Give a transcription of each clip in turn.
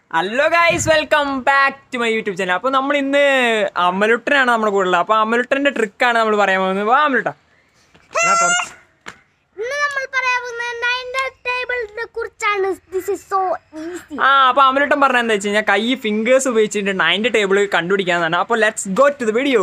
hello guys welcome back to my YouTube channel അപ്പോൾ നമ്മൾ ഇന്ന് അമലുട്ടനാണ് നമ്മുടെ കൂടെ ഉള്ളത് അപ്പോൾ അമലുട്ടൻ്റെ ട്രിക്കാണ് നമ്മൾ പറയാൻ പോകുന്നത് വാ അമലുട്ട എടാ, കുറച്ച് ഇന്ന് നമ്മൾ പറയാൻ പോകുന്നത് നയൻത് ടേബിളിനെ കുറിച്ചാണ് ദിസ് ഇസ് സോ ഈസി ആ അപ്പോൾ അമലുട്ടൻ പറഞ്ഞത് എന്താ വെച്ച് കഴിഞ്ഞാൽ കൈ ഫിംഗേഴ്സ് ഉപയോഗിച്ചിട്ട് നയൻ്റെ ടേബിൾ കണ്ടുപിടിക്കാന്നാണ് അപ്പോൾ let's go to the video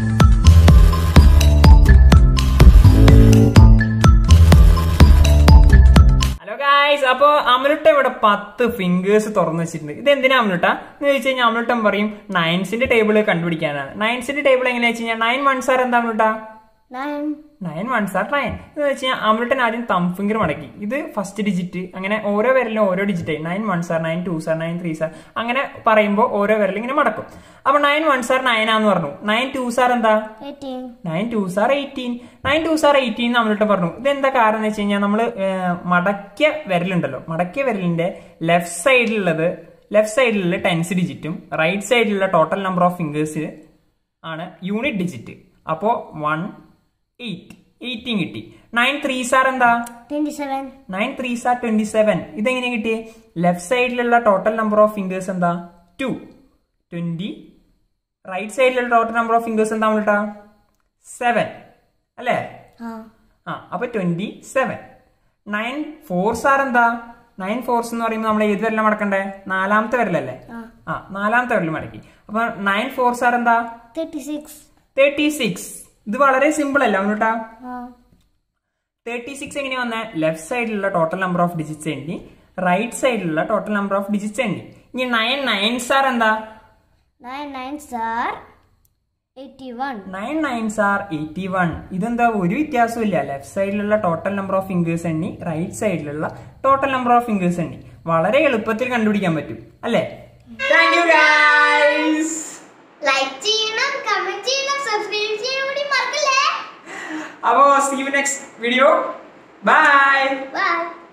hello guys അപ്പോൾ അമലുട്ട ഇവിടെ പത്ത് ഫിംഗേഴ്സ് തുറന്നു വെച്ചിട്ടുണ്ട് ഇത് എന്തിനാ അമലുട്ട എന്ന് ചോദിച്ചു കഴിഞ്ഞാൽ അമലുട്ടൻ പറയും നയൻസിന്റെ ടേബിൾ കണ്ടുപിടിക്കാനാണ് നയൻസിന്റെ ടേബിൾ എങ്ങനെയാ വെച്ച് കഴിഞ്ഞാൽ നയൻ വൺ സാർ എന്താ അമലുട്ട nine nine one sir nine എന്ന് വെച്ച് കഴിഞ്ഞാൽ അമലുട്ടൻ ആദ്യം തം ഫിംഗർ മടക്കി ഇത് ഫസ്റ്റ് ഡിജിറ്റ് അങ്ങനെ ഓരോ വിരലിലും ഓരോ ഡിജിറ്റ് ആയി nine one sir nine two sir nine three sir അങ്ങനെ പറയുമ്പോൾ ഓരോ വിരലും ഇങ്ങനെ മടക്കും അപ്പൊ നയൻ വൺ സാർ നയനാന്ന് പറഞ്ഞു നയൻ ടു സാർ എന്താ eighteen nine two sir eighteen nine two sir eighteen നമ്മളിട്ട് പറഞ്ഞു ഇതെന്താ കാരണം എന്ന് വെച്ച് കഴിഞ്ഞാൽ നമ്മൾ മടക്കിയ വിരലുണ്ടല്ലോ മടക്കിയ വിരലിന്റെ ലെഫ്റ്റ് സൈഡിലുള്ളത് ലെഫ്റ്റ് സൈഡിലുള്ള ടെൻസ് ഡിജിറ്റും റൈറ്റ് സൈഡിലുള്ള ടോട്ടൽ നമ്പർ ഓഫ് ഫിംഗേഴ്സ് ആണ് യൂണിറ്റ് ഡിജിറ്റ് അപ്പോൾ വൺ എയ്റ്റ് എയ്റ്റീൻ കിട്ടി നയൻ ത്രീ സാർ എന്താ twenty seven nine three sir twenty seven ഇതെങ്ങനെ കിട്ടിയേ ലെഫ്റ്റ് സൈഡിലുള്ള ടോട്ടൽ നമ്പർ ഓഫ് ഫിംഗേഴ്സ് എന്താ ടു ട്വന്റി റൈറ്റ് സൈഡിലുള്ള ടോട്ടൽ നമ്പർ ഓഫ് ഫിംഗേഴ്സ് എന്താ നമ്മളിട്ടാ സെവൻ അല്ലേ ആ ആ അപ്പൊ twenty seven nine fours are എന്താ നയൻ ഫോർസ് എന്ന് പറയുമ്പോൾ നമ്മൾ ഏത് വരല മടക്കണ്ടേ നാലാമത്തെ വരലല്ലേ ആ ആ നാലാമത്തെ വരൽ മടക്കി അപ്പൊ നയൻ ഫോർസ് ആർ എന്താ തേർട്ടി സിക്സ് തേർട്ടി സിക്സ് ഇത് വളരെ സിമ്പിൾ അല്ല നമ്മളിട്ടാ ആ തേർട്ടി സിക്സ് എങ്ങനെ വന്ന ലെഫ്റ്റ് സൈഡിലുള്ള ടോട്ടൽ നമ്പർ ഓഫ് ഡിജിറ്റ്സ് എണ്ണി റൈറ്റ് സൈഡിലുള്ള ടോട്ടൽ നമ്പർ ഓഫ് ഡിജിറ്റ്സ് എണ്ണി ഇനി നയൻ നയൻ സാർ എന്താ nine nine sir eighty one nine nine sir eighty one ഇതെന്താ ഒരു വ്യത്യാസവും ഇല്ല ലെഫ്റ്റ് സൈഡിലുള്ള ടോട്ടൽ നമ്പർ ഓഫ് ഫിംഗേഴ്സ് എണ്ണി റൈറ്റ് സൈഡിലുള്ള ടോട്ടൽ നമ്പർ ഓഫ് ഫിംഗേഴ്സ് എണ്ണി വളരെ എളുപ്പത്തിൽ കണ്ടുപിടിക്കാൻ പറ്റും അല്ലേ താങ്ക് യു ഗൈസ് ലൈക്ക് ചെയ്യണം കമന്റ് ചെയ്യണം സബ്സ്ക്രൈബ് ചെയ്യാൻ കൂടി മറക്കല്ലേ അപ്പോൾ see you next video bye bye